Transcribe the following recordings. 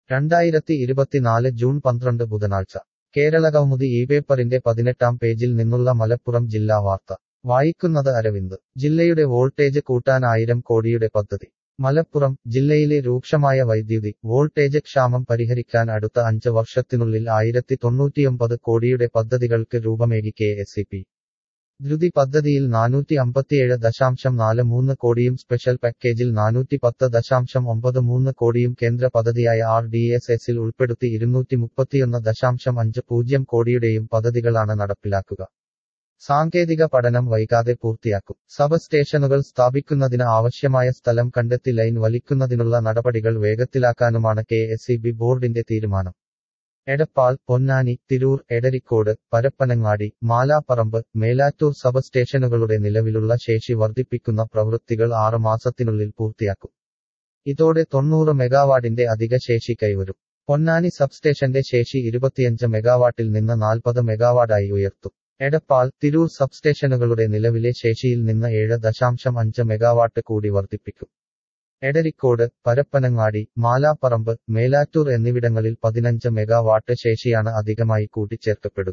രണ്ടായിരത്തി ഇരുപത്തിനാല് ജൂൺ പന്ത്രണ്ട് ബുധനാഴ്ച കേരളകൗമുദി ഈ പേപ്പറിന്റെ പതിനെട്ടാം പേജിൽ നിന്നുള്ള മലപ്പുറം ജില്ലാ വാർത്ത വായിക്കുന്നത് അരവിന്ദ് ജില്ലയുടെ വോൾട്ടേജ് കൂട്ടാൻ ആയിരം കോടിയുടെ പദ്ധതി മലപ്പുറം ജില്ലയിലെ രൂക്ഷമായ വൈദ്യുതി വോൾട്ടേജ് ക്ഷാമം പരിഹരിക്കാൻ അടുത്ത അഞ്ച് വർഷത്തിനുള്ളിൽ ആയിരത്തി തൊണ്ണൂറ്റിയൊമ്പത് കോടിയുടെ പദ്ധതികൾക്ക് രൂപമേകി കെ എസ് ഇ പി ധൃതി പദ്ധതിയിൽ നാനൂറ്റി അമ്പത്തിയേഴ് ദശാംശം നാല് മൂന്ന് കോടിയും സ്പെഷ്യൽ പാക്കേജിൽ നാനൂറ്റി പത്ത് ദശാംശം ഒമ്പത് മൂന്ന് കോടിയും കേന്ദ്ര പദ്ധതിയായ ആർ ഡി എസ് എസിൽ ഉൾപ്പെടുത്തി ഇരുന്നൂറ്റി മുപ്പത്തിയൊന്ന് ദശാംശം അഞ്ച് പൂജ്യം കോടിയുടെയും പദ്ധതികളാണ് നടപ്പിലാക്കുക സാങ്കേതിക പഠനം വൈകാതെ പൂർത്തിയാക്കും സബ് സ്റ്റേഷനുകൾ സ്ഥാപിക്കുന്നതിന് ആവശ്യമായ സ്ഥലം കണ്ടെത്തി ലൈൻ വലിക്കുന്നതിനുള്ള നടപടികൾ വേഗത്തിലാക്കാനുമാണ് K S E B board തീരുമാനം എടപ്പാൾ പൊന്നാനി തിരൂർ എടരിക്കോട് പരപ്പനങ്ങാടി മാലാപ്പറമ്പ് മേലാറ്റൂർ സബ് സ്റ്റേഷനുകളുടെ നിലവിലുള്ള ശേഷി വർദ്ധിപ്പിക്കുന്ന പ്രവൃത്തികൾ ആറ് മാസത്തിനുള്ളിൽ പൂർത്തിയാക്കും ഇതോടെ തൊണ്ണൂറ് മെഗാവാട്ടിന്റെ അധിക ശേഷി കൈവരും പൊന്നാനി സബ്സ്റ്റേഷന്റെ ശേഷി ഇരുപത്തിയഞ്ച് മെഗാവാട്ടിൽ നിന്ന് നാൽപ്പത് മെഗാവാട്ടായി ഉയർത്തും എടപ്പാൾ തിരൂർ സബ്സ്റ്റേഷനുകളുടെ നിലവിലെ ശേഷിയിൽ നിന്ന് ഏഴ് ദശാംശം അഞ്ച് മെഗാവാട്ട് കൂടി വർദ്ധിപ്പിക്കും എടരിക്കോട് പരപ്പനങ്ങാടി മാലാപ്പറമ്പ് മേലാറ്റൂർ എന്നിവിടങ്ങളിൽ പതിനഞ്ച് മെഗാവാട്ട് ശേഷിയാണ് അധികമായി കൂട്ടിച്ചേർക്കപ്പെടുക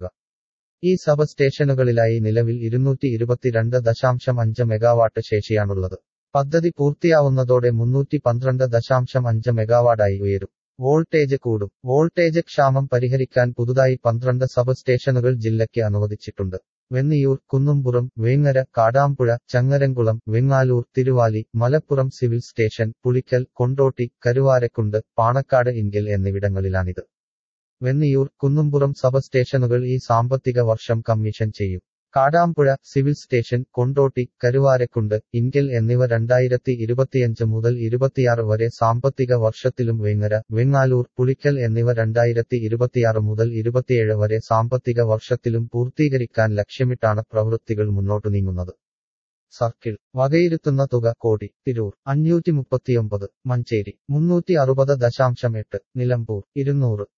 ഈ സബ് സ്റ്റേഷനുകളിലായി നിലവിൽ ഇരുന്നൂറ്റി ഇരുപത്തിരണ്ട് ദശാംശം അഞ്ച് മെഗാവാട്ട് ശേഷിയാണുള്ളത് പദ്ധതി പൂർത്തിയാവുന്നതോടെ മുന്നൂറ്റി പന്ത്രണ്ട് ദശാംശം അഞ്ച് മെഗാവാട്ടായി ഉയരും വോൾട്ടേജ് കൂടും വോൾട്ടേജ് ക്ഷാമം പരിഹരിക്കാൻ പുതുതായി പന്ത്രണ്ട് സബ് സ്റ്റേഷനുകൾ ജില്ലയ്ക്ക് അനുവദിച്ചിട്ടുണ്ട് വെന്നിയൂർ കുന്നുംപുറം വേങ്ങര കാടാമ്പുഴ ചങ്ങരംകുളം വെങ്ങാലൂർ തിരുവാലി മലപ്പുറം സിവിൽ സ്റ്റേഷൻ പുളിക്കൽ കൊണ്ടോട്ടി കരുവാരക്കുണ്ട് പാണക്കാട് ഇൻകൽ എന്നിവിടങ്ങളിലാണിത് വെന്നിയൂർ കുന്നുംപുറം സബ് സ്റ്റേഷനുകൾ ഈ സാമ്പത്തിക വർഷം കമ്മീഷൻ ചെയ്യും കാടാമ്പുഴ സിവിൽ സ്റ്റേഷൻ കൊണ്ടോട്ടി കരുവാരക്കുണ്ട് ഇൻകൽ എന്നിവ രണ്ടായിരത്തി ഇരുപത്തിയഞ്ച് മുതൽ ഇരുപത്തിയാറ് വരെ സാമ്പത്തിക വർഷത്തിലും വേങ്ങര വെങ്ങാലൂർ പുളിക്കൽ എന്നിവ രണ്ടായിരത്തി ഇരുപത്തിയാറ് മുതൽ ഇരുപത്തിയേഴ് വരെ സാമ്പത്തിക വർഷത്തിലും പൂർത്തീകരിക്കാൻ ലക്ഷ്യമിട്ടാണ് പ്രവൃത്തികൾ മുന്നോട്ടു നീങ്ങുന്നത് സർക്കിൾ വകയിരുത്തുന്ന തുക കോടി തിരൂർ അഞ്ഞൂറ്റി മുപ്പത്തിയൊമ്പത് മഞ്ചേരി മുന്നൂറ്റി അറുപത് ദശാംശം എട്ട് നിലമ്പൂർ ഇരുന്നൂറ്